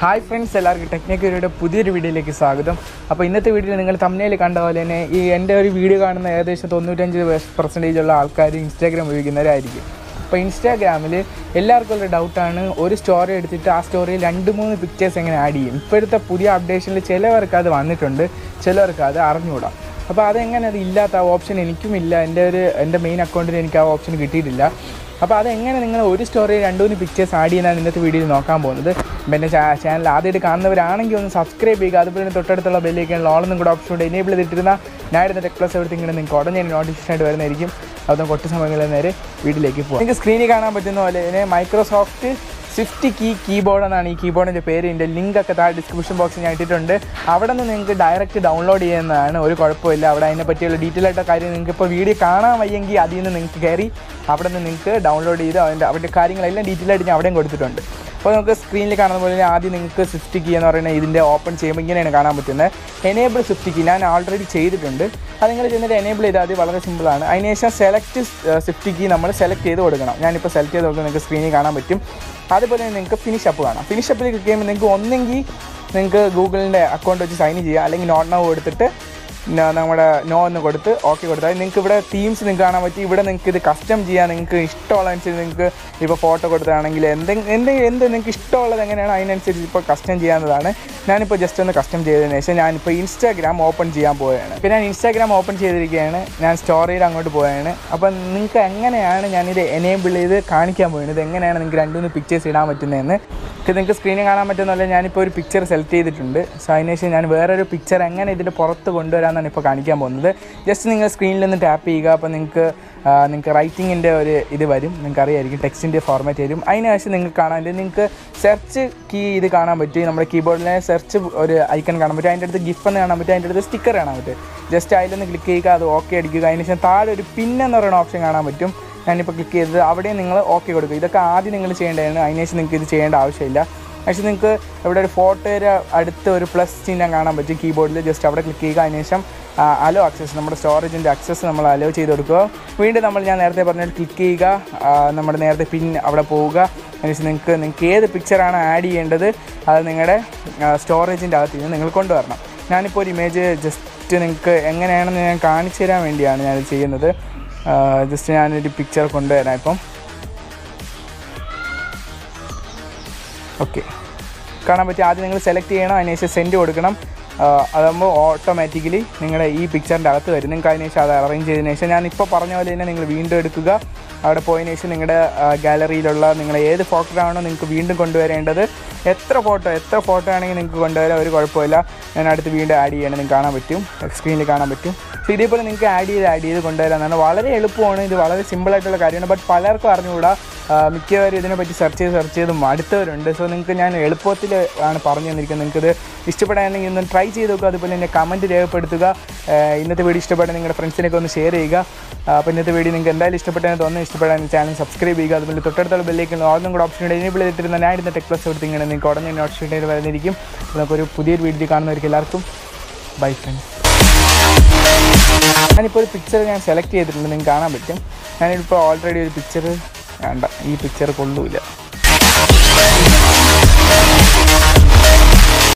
hi friends എല്ലാവർക്കും ടെക്നിക്കലിയുടെ പുതിയൊരു വീഡിയോയിലേക്ക് സ്വാഗതം അപ്പോൾ ഇന്നത്തെ വീഡിയോയിൽ നിങ്ങൾ തമ്മിൽ കണ്ട പോലെ തന്നെ ഈ എൻ്റെ ഒരു വീഡിയോ കാണുന്ന ഏകദേശം തൊണ്ണൂറ്റഞ്ച് പെർസെൻറ്റേജ് ഉള്ള ആൾക്കാർ ഇൻസ്റ്റാഗ്രാം ഉപയോഗിക്കുന്നവരായിരിക്കും അപ്പോൾ ഇൻസ്റ്റാഗ്രാമിൽ എല്ലാവർക്കും ഉള്ള ഡൗട്ടാണ് ഒരു സ്റ്റോറി എടുത്തിട്ട് ആ സ്റ്റോറിയിൽ രണ്ട് മൂന്ന് പിക്ചേഴ്സ് എങ്ങനെ ആഡ് ചെയ്യും ഇപ്പോഴത്തെ പുതിയ അപ്ഡേഷനിൽ ചിലവർക്ക് അത് വന്നിട്ടുണ്ട് ചിലവർക്ക് അത് അറിഞ്ഞുകൂടാ അപ്പോൾ അതെങ്ങനെ അത് ഇല്ലാത്ത ആ ഓപ്ഷൻ എനിക്കും ഇല്ല എൻ്റെ ഒരു എൻ്റെ മെയിൻ അക്കൗണ്ടിൽ എനിക്ക് ആ ഓപ്ഷൻ കിട്ടിയിട്ടില്ല അപ്പോൾ അതെങ്ങനെ നിങ്ങൾ ഒരു സ്റ്റോറി രണ്ട് മൂന്ന് പിക്ചേഴ്സ് ആഡ് ചെയ്യുന്നതാണ് ഇന്നത്തെ വീഡിയോയിൽ നോക്കാൻ പോകുന്നത് അപ്പോൾ എൻ്റെ ചാനൽ ആദ്യമായിട്ട് കാണുന്നവരാണെങ്കിൽ ഒന്ന് സബ്സ്ക്രൈബ് ചെയ്യുക അതുപോലെ തന്നെ തൊട്ടടുത്തുള്ള ബെല്ലേക്കാണ് ഓളൊന്നും കൂടെ ഓപ്ഷൻ ഉണ്ട് എനേബിൾ ചെയ്തിട്ടിരുന്ന ഞാൻ ഇടുന്ന ടെക് പ്ലസ് എവിടത്തെ ഇങ്ങനെ നിങ്ങൾക്ക് ഉടനെ നോട്ടിഫിക്കേഷൻ ആയിട്ട് വരുന്നതായിരിക്കും അതൊന്നും കുറച്ച് സമയങ്ങളിൽ നേരെ വീട്ടിലേക്ക് പോകും നിങ്ങൾക്ക് സ്ക്രീനിൽ കാണാൻ പറ്റുന്ന പോലെ തന്നെ മൈക്രോസോഫ്റ്റ് സ്വിഫ്റ്റ് കീ കീബോർഡ് എന്നാണ് ഈ കീബോർഡിൻ്റെ പേര് ഇതിൻ്റെ ലിങ്ക് ഒക്കെ താഴെ ഡിസ്ക്രിപ്ഷൻ ബോക്സിൽ ഞാൻ ഇട്ടിട്ടുണ്ട് അവിടെ നിന്ന് നിങ്ങൾക്ക് ഡയറക്റ്റ് ഡൗൺലോഡ് ചെയ്യുന്നതാണ് ഒരു കുഴപ്പമില്ല അവിടെ അതിനെ പറ്റിയുള്ള ഡീറ്റെയിൽ ആയിട്ട് കാര്യം നിങ്ങൾക്ക് ഇപ്പോൾ വീഡിയോ കാണാൻ വയ്യെങ്കിൽ അതിൽ നിന്ന് നിങ്ങൾക്ക് കയറി അവിടെ നിന്ന് നിങ്ങൾക്ക് ഡൗൺലോഡ് ചെയ്ത് അതിൻ്റെ അവരുടെ കാര്യങ്ങളെല്ലാം ഡീറ്റെയിൽ ആയിട്ട് ഞാൻ അവിടെയും കൊടുത്തിട്ടുണ്ട് അപ്പോൾ നമുക്ക് സ്ക്രീനിൽ കാണുന്ന പോലെ തന്നെ ആദ്യം നിങ്ങൾക്ക് സ്വിഫ്റ്റ് കീ എന്ന് പറയുന്നത് ഇതിൻ്റെ ഓപ്പൺ ചെയ്യുമ്പോൾ ഇങ്ങനെയാണ് കാണാൻ പറ്റുന്നത് എനേബിൾ സ്വിഫ്റ്റ് കീ ഞാൻ ഓൾറെഡി ചെയ്തിട്ടുണ്ട് അത് നിങ്ങൾ ചെന്നിട്ട് എനേബിൾ ചെയ്താൽ അത് വളരെ സിമ്പിളാണ് അതിനുശേഷം സെലക്ട് സ്വിഫ്റ്റ് കീ നമ്മൾ സെലക്ട് ചെയ്ത് കൊടുക്കണം ഞാനിപ്പോൾ സെലക്ട് ചെയ്ത് കൊടുക്കുന്നത് നിങ്ങൾക്ക് സ്ക്രീനിൽ കാണാൻ പറ്റും അതുപോലെ തന്നെ നിങ്ങൾക്ക് ഫിനിഷ് അപ്പ് കാണാം ഫിനിഷ് അപ്പിൽ ക്ലിക്ക് ചെയ്യുമ്പോൾ നിങ്ങൾക്ക് ഒന്നെങ്കിൽ നിങ്ങൾക്ക് ഗൂഗിളിൻ്റെ അക്കൗണ്ട് വെച്ച് സൈൻ ചെയ്യുക അല്ലെങ്കിൽ നോട്ട് നൗ കൊടുത്തിട്ട് ന- നമ്മുടെ നോ എന്ന് കൊടുത്ത് ഓക്കെ കൊടുത്താൽ നിങ്ങൾക്ക് ഇവിടെ തീംസ് നിങ്ങൾക്ക് കാണാൻ പറ്റി ഇവിടെ നിങ്ങൾക്ക് ഇത് കസ്റ്റം ചെയ്യാൻ നിങ്ങൾക്ക് ഇഷ്ടമുള്ള അനുസരിച്ച് നിങ്ങൾക്ക് ഇപ്പോൾ ഫോട്ടോ കൊടുത്താണെങ്കിൽ എന്തെങ്കിലും എന്തെങ്കിലും എന്ത് നിങ്ങൾക്ക് ഇഷ്ടമുള്ളത് എങ്ങനെയാണ് അതിനനുസരിച്ച് ഇപ്പോൾ കസ്റ്റം ചെയ്യാവുന്നതാണ് ഞാനിപ്പോൾ ജസ്റ്റ് ഒന്ന് കസ്റ്റം ചെയ്തതിന് ശേഷം ഞാനിപ്പോൾ ഇൻസ്റ്റാഗ്രാം ഓപ്പൺ ചെയ്യാൻ പോവുകയാണ് ഇപ്പോൾ ഞാൻ ഇൻസ്റ്റാഗ്രാം ഓപ്പൺ ചെയ്തിരിക്കുകയാണ് ഞാൻ സ്റ്റോറിയിൽ അങ്ങോട്ട് പോവുകയാണ് അപ്പോൾ നിങ്ങൾക്ക് എങ്ങനെയാണ് ഞാനിത് എനേബിൾ ചെയ്ത് കാണിക്കാൻ പോകുന്നത് ഇത് എങ്ങനെയാണ് നിങ്ങൾക്ക് രണ്ട് മൂന്ന് പിക്ചേഴ്സ് ഇടാൻ പറ്റുന്നതെന്ന് ഇത് നിങ്ങൾക്ക് സ്ക്രീനിൽ കാണാൻ പറ്റുന്നില്ല ഞാനിപ്പോൾ ഒരു പിക്ചർ സെലക്ട് ചെയ്തിട്ടുണ്ട് സോ അതിനുശേഷം ഞാൻ വേറൊരു പിക്ചർ എങ്ങനെ ഇതിൻ്റെ പുറത്ത് കൊണ്ടുവരാമെന്നാണ് ഇപ്പോൾ കാണിക്കാൻ പോകുന്നത് ജസ്റ്റ് നിങ്ങൾ സ്ക്രീനിൽ നിന്ന് ടാപ്പ് ചെയ്യുക അപ്പോൾ നിങ്ങൾക്ക് ആ, നിങ്ങൾക്ക് റൈറ്റിങ്ങിൻ്റെ ഒരു ഇത് വരും നിങ്ങൾക്ക് അറിയായിരിക്കും ടെക്സ്റ്റിൻ്റെ ഫോർമാറ്റ് വരും അതിനുശേഷം നിങ്ങൾക്ക് കാണാൻ പറ്റും നിങ്ങൾക്ക് സെർച്ച് കീ ഇത് കാണാൻ പറ്റും നമ്മുടെ കീബോർഡിലെ സെർച്ച് ഒരു ഐക്കൺ കാണാൻ പറ്റും അതിൻ്റെ അടുത്ത് ഗിഫ് എന്ന് കാണാൻ പറ്റും അതിൻ്റെ അടുത്ത് സ്റ്റിക്കർ കാണാൻ പറ്റും ജസ്റ്റ് അതിലൊന്ന് ക്ലിക്ക് ചെയ്യുക അത് ഓക്കെ അടിക്കുക അതിനുശേഷം താഴെ ഒരു പിൻ എന്ന് പറയുന്ന ഓപ്ഷൻ കാണാൻ പറ്റും ഞാനിപ്പോൾ ക്ലിക്ക് ചെയ്തത് അവിടെ നിങ്ങൾ ഓക്കെ കൊടുക്കുക ഇതൊക്കെ ആദ്യം നിങ്ങൾ ചെയ്യേണ്ടതാണ് അതിനുശേഷം നിങ്ങൾക്ക് ഇത് ചെയ്യേണ്ട ആവശ്യമില്ല പക്ഷേ നിങ്ങൾക്ക് ഇവിടെ ഒരു ഫോട്ടോയുടെ അടുത്ത് ഒരു പ്ലസ് ചിഹ്നം കാണാൻ പറ്റും കീബോർഡിൽ ജസ്റ്റ് അവിടെ ക്ലിക്ക് ചെയ്യുക അതിനുശേഷം അലോ ആക്സസ് നമ്മുടെ സ്റ്റോറേജിൻ്റെ ആക്സസ് നമ്മൾ അലോ ചെയ്ത് കൊടുക്കുക വീണ്ടും നമ്മൾ ഞാൻ നേരത്തെ പറഞ്ഞ ക്ലിക്ക് ചെയ്യുക ആ, നമ്മുടെ നേരത്തെ പിൻ അവിടെ പോവുക അതിനുശേഷം നിങ്ങൾക്ക് നിങ്ങൾക്ക് ഏത് പിക്ചറാണ് ആഡ് ചെയ്യേണ്ടത് അത് നിങ്ങളുടെ സ്റ്റോറേജിൻ്റെ അകത്ത് നിന്ന് നിങ്ങൾ കൊണ്ടുവരണം ഞാനിപ്പോൾ ഒരു ഇമേജ് ജസ്റ്റ് നിങ്ങൾക്ക് എങ്ങനെയാണെന്ന് ഞാൻ കാണിച്ചു തരാൻ വേണ്ടിയാണ് ഞാനിത് ചെയ്യുന്നത് ജസ്റ്റ് ഞാനൊരു പിക്ചർ കൊണ്ടുവരാം ഇപ്പം ഓക്കെ കാണാൻ പറ്റും ആദ്യം നിങ്ങൾ സെലക്ട് ചെയ്യണം അതിനുശേഷം സെൻഡ് കൊടുക്കണം ആ, അതാകുമ്പോൾ ഓട്ടോമാറ്റിക്കലി നിങ്ങളുടെ ഈ പിക്ചറിൻ്റെ അകത്ത് വരും നിങ്ങൾക്ക് അതിനുശേഷം അത് അറേഞ്ച് ചെയ്തതിന് ശേഷം ഞാൻ ഇപ്പോൾ പറഞ്ഞ പോലെ തന്നെ നിങ്ങൾ വീണ്ടും എടുക്കുക അവിടെ പോയതിനു ശേഷം നിങ്ങളുടെ ഗാലറിയിലുള്ള നിങ്ങളുടെ ഏത് ഫോട്ടോ ആണോ നിങ്ങൾക്ക് വീണ്ടും കൊണ്ടുവരേണ്ടത് എത്ര ഫോട്ടോ എത്ര ഫോട്ടോ ആണെങ്കിൽ നിങ്ങൾക്ക് കൊണ്ടുവരാൻ ഒരു കുഴപ്പമില്ല ഞാൻ അടുത്ത് വീണ്ടും ആഡ് ചെയ്യണം നിങ്ങൾക്ക് കാണാൻ പറ്റും സ്ക്രീനിൽ കാണാൻ പറ്റും സോ ഇതേപോലെ നിങ്ങൾക്ക് ആഡ് ചെയ്ത് ആഡ് ചെയ്ത് കൊണ്ടുവരാനാണ് വളരെ എളുപ്പമാണ് ഇത് വളരെ സിമ്പിളായിട്ടുള്ള കാര്യമാണ് ബട്ട് പലർക്കും അറിഞ്ഞുകൂടാ ആ, മിക്കവരും ഇതിനെപ്പറ്റി സെർച്ച് ചെയ്ത് സെർച്ച് ചെയ്ത് മടുത്തവരുണ്ട് സോ നിങ്ങൾക്ക് ഞാൻ എളുപ്പത്തിൽ ആണ് പറഞ്ഞു തന്നിരിക്കുന്നത് നിങ്ങൾക്കിത് ഇഷ്ടപ്പെടാനെങ്കിൽ ഒന്ന് ട്രൈ ചെയ്ത് നോക്കുക അതുപോലെ തന്നെ കമൻറ്റ് രേഖപ്പെടുത്തുക ആ, ഇന്നത്തെ വീഡിയോ ഇഷ്ടപ്പെടാൻ നിങ്ങളുടെ ഫ്രണ്ട്സിനൊക്കെ ഒന്ന് ഷെയർ ചെയ്യുക ആ, അപ്പോൾ ഇന്നത്തെ വീഡിയോ നിങ്ങൾക്ക് എന്തായാലും ഇഷ്ടപ്പെട്ടെന്ന് തോന്നുന്നു ഇഷ്ടപ്പെടാൻ ചാനൽ സബ്സ്ക്രൈബ് ചെയ്യുക അതുപോലെ തൊട്ടടുത്തുള്ള ബെല്ലേക്ക് ഓർന്നും കൂടെ ഓപ്ഷൻ എനേബിൾ ചെയ്തിട്ടിരുന്ന ഞാൻ ഇന്ന് ടെക് പ്ലസ് എടുത്ത് ഇങ്ങനെ നിങ്ങൾക്ക് ഉടനെ നോട്ടിഫിക്കേഷൻ വരുന്നിരിക്കും അപ്പോൾ നമുക്കൊരു പുതിയൊരു വീഡിയോ കാണുന്നവർക്ക് എല്ലാവർക്കും ബൈ ഫ്രണ്ട്സ് ഞാനിപ്പോൾ ഒരു പിക്ചർ ഞാൻ സെലക്ട് ചെയ്തിട്ടുണ്ട് നിങ്ങൾക്ക് കാണാൻ പറ്റും ഞാനിപ്പോൾ ഓൾറെഡി ഒരു പിക്ചർ വേണ്ട ഈ പിക്ചർ കൊള്ളൂല